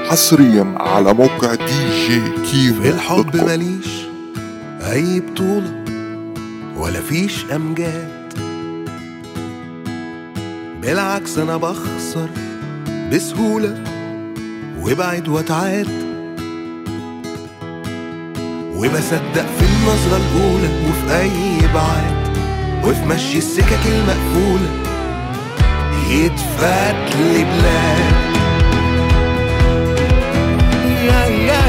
حصريا على موقع دي جي كيمو في الحب دوت كوم. ماليش أي بطولة ولا فيش أمجاد بالعكس أنا بخسر بسهولة وابعد واتعاد وبصدق في النظرة الأولى وفي أي بعاد وفي مشي السكك المقفولة يتفات لي بلاد يا يا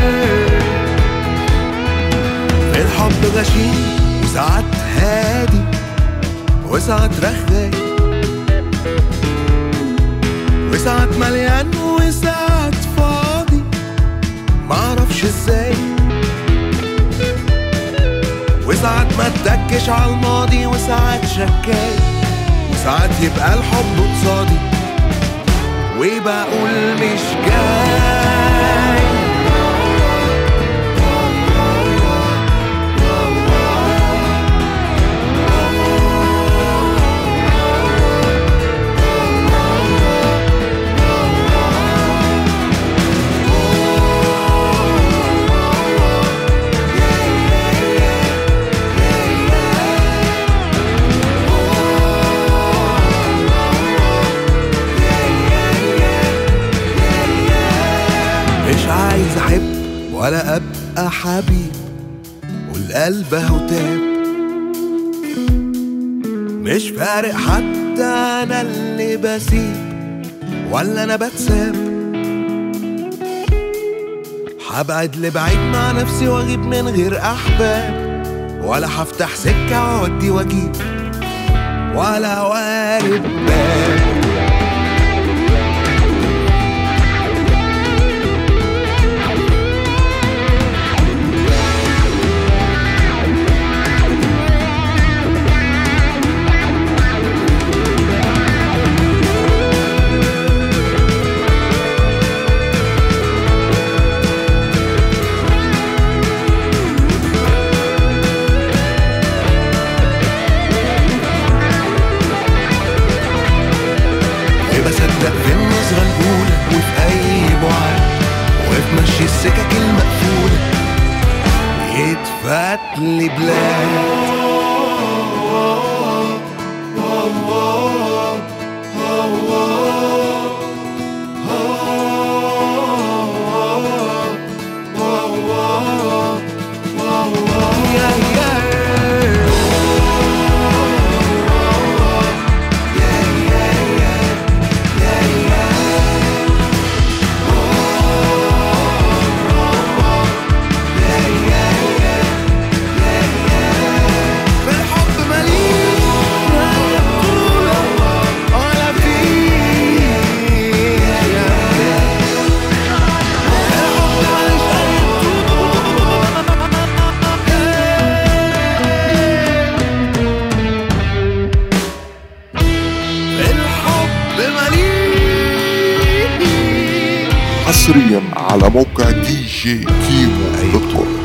في الحب غشيم وساعات هادي وساعات رغاي وساعات مليان وساعات فاضي معرفش ازاي وساعات ما اتدكش على الماضي وساعات شكاي وساعات يبقى الحب قصادي وبقول مش جاي مش عايز احب ولا ابقى حبيب والقلب اهو تاب مش فارق حتى انا اللي بسيب ولا انا بتساب هبعد لبعيد مع نفسي واغيب من غير احباب ولا هفتح سكه واودي واجيب ولا وارد باب بصدق في النظرة الأولى وفي أي بعد وفي مشي السكك المقفولة يتفات لي بلاد يا يا في الحب ماليش أي بطولة ولا فيش في الحب ماليش أي بطولة في الحب ماليش حصريا على موقع دي جي كيمو دوت كوم